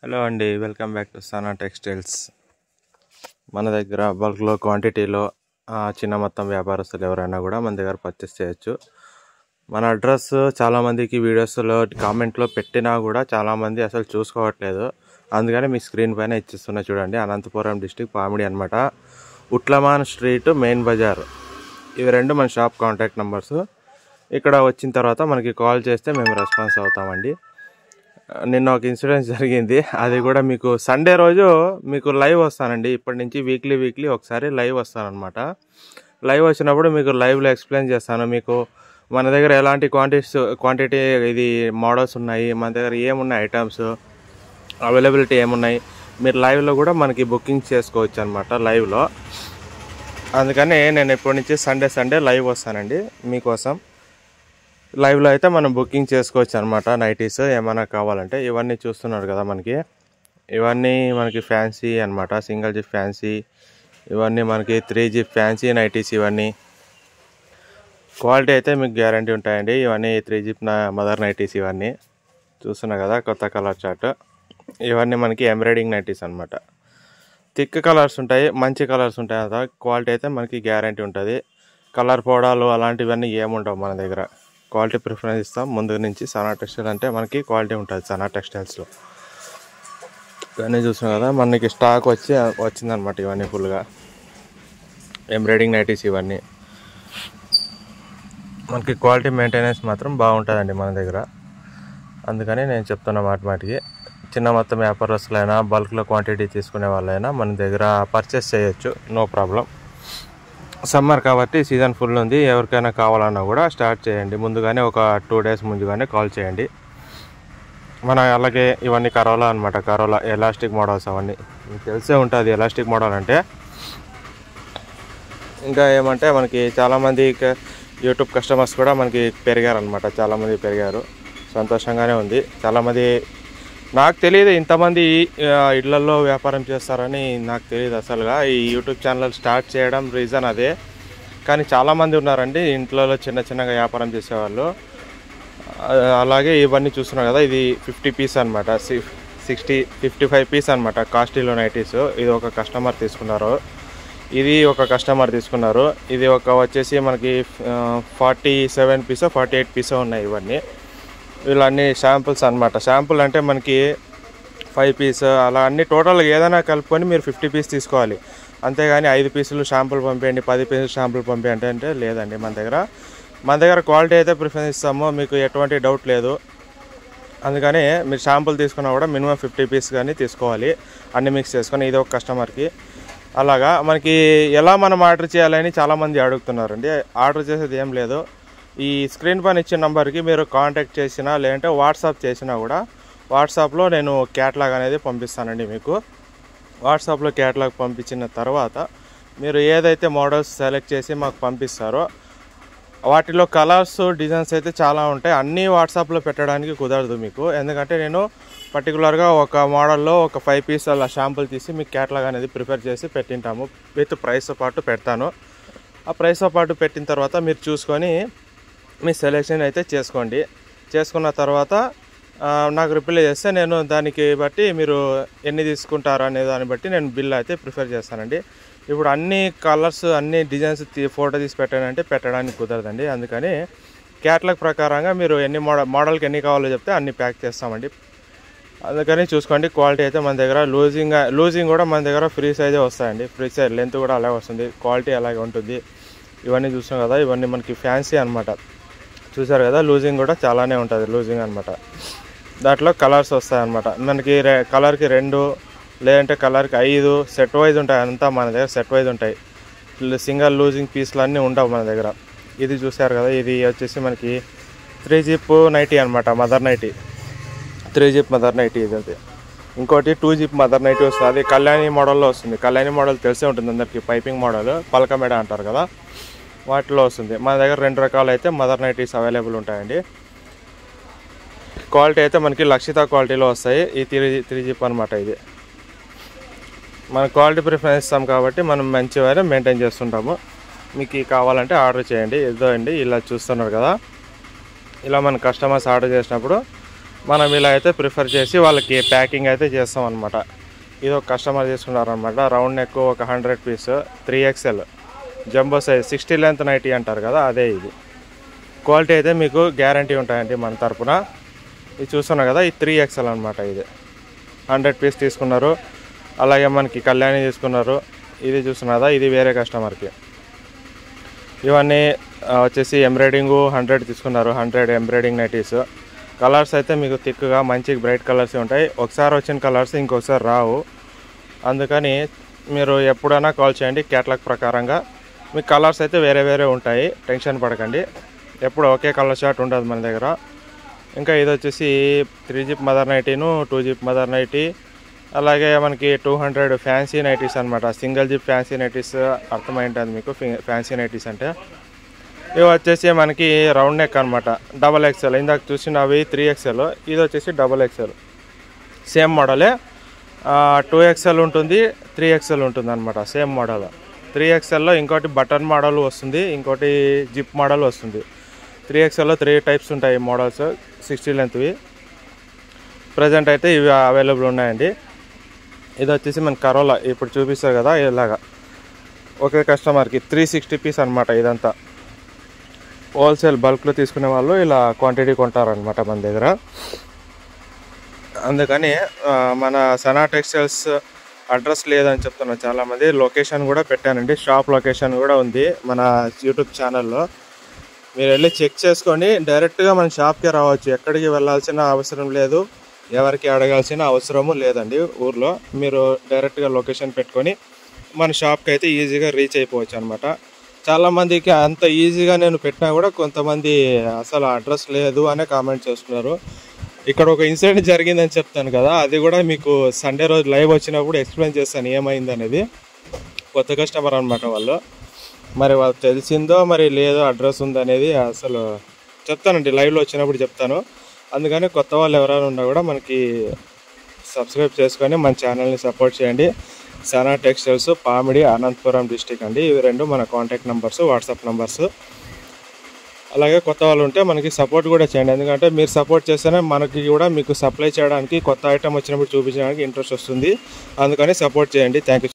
hello అండి welcome back to Sana textiles మన దగ్గర బల్క్లో క్వాంటిటీలో ఆ, చిన్న మొత్తం వ్యాపారస్తులు ఎవరైనా కూడా మన దగ్గర పర్చేస్ చేయొచ్చు మన అడ్రస్ చాలామందికి వీడియోస్లో కామెంట్లో పెట్టినా కూడా చాలామంది అసలు చూసుకోవట్లేదు అందుకని మీ స్క్రీన్ పైన ఇచ్చిస్తున్నా చూడండి అనంతపురం డిస్టిక్ పామిడి అనమాట ఉట్లమాన్ స్ట్రీట్ మెయిన్ బజార్ ఇవి రెండు మన షాప్ కాంటాక్ట్ నెంబర్స్ ఇక్కడ వచ్చిన తర్వాత మనకి కాల్ చేస్తే మేము రెస్పాన్స్ అవుతామండి నిన్న ఒక ఇన్సిడెంట్ జరిగింది అది కూడా మీకు సండే రోజు మీకు లైవ్ వస్తానండి ఇప్పటి నుంచి వీక్లీ వీక్లీ ఒకసారి లైవ్ వస్తానన్నమాట లైవ్ వచ్చినప్పుడు మీకు లైవ్లో ఎక్స్ప్లెయిన్ చేస్తాను మీకు మన దగ్గర ఎలాంటి క్వాంటిటీస్ క్వాంటిటీ ఇది మోడల్స్ ఉన్నాయి మన దగ్గర ఏమున్నాయి ఐటమ్స్ అవైలబిలిటీ ఏమున్నాయి మీరు లైవ్లో కూడా మనకి బుకింగ్ చేసుకోవచ్చు అనమాట లైవ్లో అందుకని నేను ఇప్పటి నుంచి సండే సండే లైవ్ వస్తానండి మీకోసం లైవ్లో అయితే మనం బుకింగ్ చేసుకోవచ్చు అనమాట నైటీస్ ఏమైనా కావాలంటే ఇవన్నీ చూస్తున్నారు కదా మనకి ఇవన్నీ మనకి ఫ్యాన్సీ అనమాట సింగిల్ జిప్ ఫ్యాన్సీ ఇవన్నీ మనకి త్రీ జిప్ ఫ్యాన్సీ నైటీస్ ఇవన్నీ క్వాలిటీ అయితే మీకు గ్యారంటీ ఉంటాయండి ఇవన్నీ త్రీ జిప్ నా మదర్ నైటీస్ ఇవన్నీ చూస్తున్నా కదా కొత్త కలర్ చార్ట్ ఇవన్నీ మనకి ఎంబ్రాయిడింగ్ నైటీస్ అనమాట థిక్ కలర్స్ ఉంటాయి మంచి కలర్స్ ఉంటాయి కదా క్వాలిటీ అయితే మనకి గ్యారంటీ ఉంటుంది కలర్ పోవడాలు అలాంటివన్నీ ఏముండవు మన దగ్గర క్వాలిటీ ప్రిఫరెన్స్ ఇస్తాం ముందు నుంచి సనా టెక్స్టైల్ అంటే మనకి క్వాలిటీ ఉంటుంది సనా టెక్స్టైల్స్లో ఇవన్నీ చూస్తున్నాం కదా మనకి స్టాక్ వచ్చి వచ్చిందనమాట ఇవన్నీ ఫుల్గా ఎంబ్రాయిడింగ్ నైటీస్ ఇవన్నీ మనకి క్వాలిటీ మెయింటెనెన్స్ మాత్రం బాగుంటుందండి మన దగ్గర అందుకని నేను చెప్తున్న మాట మాటికి చిన్న మొత్తం వ్యాపారస్తులైనా బల్క్లో క్వాంటిటీ తీసుకునే వాళ్ళైనా మన దగ్గర పర్చేస్ చేయొచ్చు నో ప్రాబ్లం సమ్మర్ కాబట్టి సీజన్ ఫుల్ ఉంది ఎవరికైనా కావాలన్నా కూడా స్టార్ట్ చేయండి ముందుగానే ఒక టూ డేస్ ముందుగానే కాల్ చేయండి మన అలాగే ఇవన్నీ కరోలా అనమాట కరోలా ఎలాస్టిక్ మోడల్స్ అవన్నీ మీకు తెలిసే ఉంటుంది ఎలాస్టిక్ మోడల్ అంటే ఇంకా ఏమంటే మనకి చాలామంది ఇక యూట్యూబ్ కస్టమర్స్ కూడా మనకి పెరిగారు అనమాట చాలామంది పెరిగారు సంతోషంగానే ఉంది చాలామంది నాకు తెలియదు ఇంతమంది ఆ, ఇళ్లల్లో వ్యాపారం చేస్తారని నాకు తెలియదు అసలుగా ఈ యూట్యూబ్ ఛానల్ స్టార్ట్ చేయడం రీజన్ అదే కానీ చాలామంది ఉన్నారండి ఇంట్లో చిన్న చిన్నగా వ్యాపారం చేసేవాళ్ళు ఆ, అలాగే ఇవన్నీ చూస్తున్నాం కదా ఇది ఫిఫ్టీ పీస్ అనమాట సిక్స్టీ ఫిఫ్టీ ఫైవ్ పీస్ అనమాట కాస్ట్లీలో నైటీస్ ఇది ఒక కస్టమర్ తీసుకున్నారు ఇది ఒక కస్టమర్ తీసుకున్నారు ఇది ఒక వచ్చేసి మనకి ఫార్టీ సెవెన్ పీసో ఫార్టీ ఎయిట్ పీసో ఉన్నాయి ఇవన్నీ వీళ్ళన్నీ శాంపుల్స్ అనమాట శాంపుల్ అంటే మనకి ఫైవ్ పీస్ అలా అన్ని టోటల్గా ఏదైనా కలుపుకొని మీరు ఫిఫ్టీ పీస్ తీసుకోవాలి అంతేగాని ఐదు పీసులు షాంపుల్ పంపేయండి పది పీసులు షాంపుల్ పంపేయండి అంటే లేదండి మన దగ్గర మన దగ్గర క్వాలిటీ అయితే ప్రిఫరెన్స్ ఇస్తామో మీకు ఎటువంటి డౌట్ లేదు అందుకని మీరు షాంపుల్ తీసుకున్నా కూడా మినిమం ఫిఫ్టీ పీస్ కానీ తీసుకోవాలి అన్ని మిక్స్ చేసుకొని ఇది ఒక కస్టమర్కి అలాగా మనకి ఎలా మనం ఆర్డర్ చేయాలని చాలామంది అడుగుతున్నారండి ఆర్డర్ చేసేది ఏం లేదు ఈ స్క్రీన్ పైన ఇచ్చిన నెంబర్కి మీరు కాంటాక్ట్ చేసినా లేదంటే వాట్సాప్ చేసినా కూడా వాట్సాప్లో నేను క్యాట్లాగ్ అనేది పంపిస్తానండి మీకు వాట్సాప్లో క్యాట్లాగ్ పంపించిన తర్వాత మీరు ఏదైతే మోడల్స్ సెలెక్ట్ చేసి మాకు పంపిస్తారో వాటిలో కలర్స్ డిజైన్స్ అయితే చాలా ఉంటాయి అన్నీ వాట్సాప్లో పెట్టడానికి కుదరదు మీకు ఎందుకంటే నేను పర్టికులర్గా ఒక మోడల్లో ఒక ఫైవ్ పీస్ అలా షాంపుల్ తీసి మీకు క్యాట్లాగ్ అనేది ప్రిపేర్ చేసి పెట్టింటాము విత్ ప్రైస్తో పాటు పెడతాను ఆ ప్రైస్తో పాటు పెట్టిన తర్వాత మీరు చూసుకొని మీ సెలెక్షన్ అయితే చేసుకోండి చేసుకున్న తర్వాత ఆ, నాకు రిప్లై చేస్తే నేను దానికి బట్టి మీరు ఎన్ని తీసుకుంటారు అనే దాన్ని బట్టి నేను బిల్ అయితే ప్రిఫర్ చేస్తానండి ఇప్పుడు అన్ని కలర్స్ అన్ని డిజైన్స్ తీ ఫోటో తీసి పెట్టానంటే పెట్టడానికి కుదరదండి అందుకని క్యాటలాగ్ ప్రకారంగా మీరు ఎన్ని మోడల్ మోడల్కి ఎన్ని కావాలో చెప్తే అన్ని ప్యాక్ చేస్తామండి అందుకని చూసుకోండి క్వాలిటీ అయితే మన దగ్గర లూజింగ్ లూజింగ్ కూడా మన దగ్గర ఫ్రీ సైజే వస్తాయండి ఫ్రీ సైజ్ లెంత్ కూడా అలాగే వస్తుంది క్వాలిటీ అలాగే ఉంటుంది ఇవన్నీ చూసాం కదా ఇవన్నీ మనకి ఫ్యాన్సీ అనమాట చూసారు కదా లూజింగ్ కూడా చాలానే ఉంటుంది లూజింగ్ అనమాట దాంట్లో కలర్స్ వస్తాయన్నమాట మనకి రె కలర్కి రెండు లేదంటే కలర్కి ఐదు సెట్ వైజ్ ఉంటాయి అంతా మన దగ్గర సెట్ వైజ్ ఉంటాయి సింగల్ లూజింగ్ పీస్లు అన్నీ ఉండవు మన దగ్గర ఇది చూసారు కదా ఇది వచ్చేసి మనకి త్రీ జిప్ నైటీ అనమాట mother nighty three zip mother nighty ఇది అయితే ఇంకోటి టూ జిప్ మదర్ నైటీ వస్తుంది అది కళ్యాణి మోడల్లో వస్తుంది కళ్యాణి మోడల్ తెలిసే ఉంటుంది అందరికి పైపింగ్ మోడల్ పలక మెడ అంటారు కదా వాటిలో వస్తుంది మన దగ్గర రెండు రకాలు అయితే మదర్ నైటీస్ అవైలబుల్ ఉంటాయండి క్వాలిటీ అయితే మనకి లక్షిత క్వాలిటీలో వస్తాయి ఈ త్రీ త్రీ జిప్ అనమాట ఇది మన క్వాలిటీ ప్రిఫరెన్స్ ఇస్తాం కాబట్టి మనం మంచిగానే మెయింటైన్ చేస్తుంటాము మీకు ఇవి కావాలంటే ఆర్డర్ చేయండి ఇదో అండి ఇలా చూస్తున్నారు కదా ఇలా మన కస్టమర్స్ ఆర్డర్ చేసినప్పుడు మనం ఇలా అయితే ప్రిఫర్ చేసి వాళ్ళకి ప్యాకింగ్ అయితే చేస్తాం అనమాట ఇది ఒక కస్టమర్ తీసుకున్నారనమాట రౌండ్ నెక్ ఒక hundred piece three XL jumbo size sixty length nighty అంటారు కదా అదే ఇది క్వాలిటీ అయితే మీకు గ్యారంటీ ఉంటాయండి మన తరపున ఇది చూస్తున్నాం కదా ఇది త్రీ ఎక్స్ఎల్ అనమాట ఇది హండ్రెడ్ పీస్ తీసుకున్నారు అలాగే మనకి కళ్యాణి తీసుకున్నారు ఇది చూస్తున్నారు కదా ఇది వేరే కస్టమర్కి ఇవన్నీ ఆ, వచ్చేసి ఎంబ్రాయిడింగ్ హండ్రెడ్ తీసుకున్నారు హండ్రెడ్ ఎంబ్రాయిడింగ్ నైటీస్ కలర్స్ అయితే మీకు థిక్గా మంచి బ్రైట్ కలర్స్ ఉంటాయి ఒకసారి వచ్చిన కలర్స్ ఇంకొకసారి రావు అందుకని మీరు ఎప్పుడైనా కాల్ చేయండి క్యాటలాగ్ ప్రకారంగా మీకు కలర్స్ అయితే వేరే వేరే ఉంటాయి టెన్షన్ పడకండి ఎప్పుడు ఒకే కలర్ షార్ట్ ఉండదు మన దగ్గర ఇంకా ఇది వచ్చేసి త్రీ జిప్ మదర్ నైటీను టూ జిప్ మదర్ నైటీ అలాగే మనకి టూ హండ్రెడ్ ఫ్యాన్సీ నైటీస్ అనమాట సింగిల్ జిప్ ఫ్యాన్సీ నైటీస్ అర్థమైంటుంది మీకు ఫ్యాన్సీ నైటీస్ అంటే ఇవి వచ్చేసి మనకి రౌండ్ నెక్ అనమాట డబల్ ఎక్స్ఎల్ ఇందాక చూసినవి త్రీ ఎక్స్ఎల్ ఇది వచ్చేసి డబల్ ఎక్స్ఎల్ సేమ్ మోడలే టూ ఎక్స్ఎల్ ఉంటుంది త్రీ ఎక్స్ఎల్ ఉంటుంది అనమాట సేమ్ మోడల్ త్రీ ఎక్స్ఎల్లో ఇంకోటి బటన్ మోడల్ వస్తుంది ఇంకోటి జిప్ మోడల్ వస్తుంది త్రీ ఎక్స్ఎల్లో త్రీ టైప్స్ ఉంటాయి మోడల్స్ సిక్స్టీ లెంత్వి ప్రజెంట్ అయితే ఇవి అవైలబుల్ ఉన్నాయండి ఇది వచ్చేసి మన కరోలా ఇప్పుడు చూపిస్తారు కదా ఇలాగా ఒకే కస్టమర్కి త్రీ సిక్స్టీ పీస్ అనమాట ఇదంతా హోల్సేల్ బల్క్లో తీసుకునే వాళ్ళు ఇలా క్వాంటిటీ కొంటారనమాట మన దగ్గర అందుకని ఆ, మన సనా టెక్స్టైల్స్ అడ్రస్ లేదని చెప్తున్నారు చాలామంది లొకేషన్ కూడా పెట్టానండి షాప్ లొకేషన్ కూడా ఉంది మన యూట్యూబ్ ఛానల్లో మీరు వెళ్ళి చెక్ చేసుకొని డైరెక్ట్గా మన షాప్కి రావచ్చు ఎక్కడికి వెళ్ళాల్సిన అవసరం లేదు ఎవరికి అడగాల్సిన అవసరము లేదండి ఊర్లో మీరు డైరెక్ట్గా లొకేషన్ పెట్టుకొని మన షాప్కి అయితే ఈజీగా రీచ్ అయిపోవచ్చు అనమాట చాలామందికి అంత ఈజీగా నేను పెట్టినా కూడా కొంతమంది అసలు అడ్రస్ లేదు అనే కామెంట్ చేస్తున్నారు ఇక్కడ ఒక ఇన్సిడెంట్ జరిగిందని చెప్తాను కదా అది కూడా మీకు సండే రోజు లైవ్ వచ్చినప్పుడు ఎక్స్ప్లెయిన్ చేస్తాను ఏమైంది అనేది కొత్త కస్టమర్ అనమాట వాళ్ళు మరి వాళ్ళు తెలిసిందో మరి లేదో అడ్రస్ ఉందనేది అసలు చెప్తానండి లైవ్లో వచ్చినప్పుడు చెప్తాను అందుకని కొత్త వాళ్ళు ఎవరైనా ఉన్నా కూడా మనకి సబ్స్క్రైబ్ చేసుకొని మన ఛానల్ని సపోర్ట్ చేయండి సనా టెక్స్టైల్స్ పామిడి అనంతపురం డిస్టిక్ అండి ఇవి రెండు మన కాంటాక్ట్ నెంబర్స్ వాట్సాప్ నెంబర్స్ అలాగే కొత్త వాళ్ళు ఉంటే మనకి సపోర్ట్ కూడా చేయండి ఎందుకంటే మీరు సపోర్ట్ చేస్తేనే మనకి కూడా మీకు సప్లై చేయడానికి కొత్త ఐటమ్ వచ్చినప్పుడు చూపించడానికి ఇంట్రెస్ట్ వస్తుంది అందుకని సపోర్ట్ చేయండి థ్యాంక్ యూ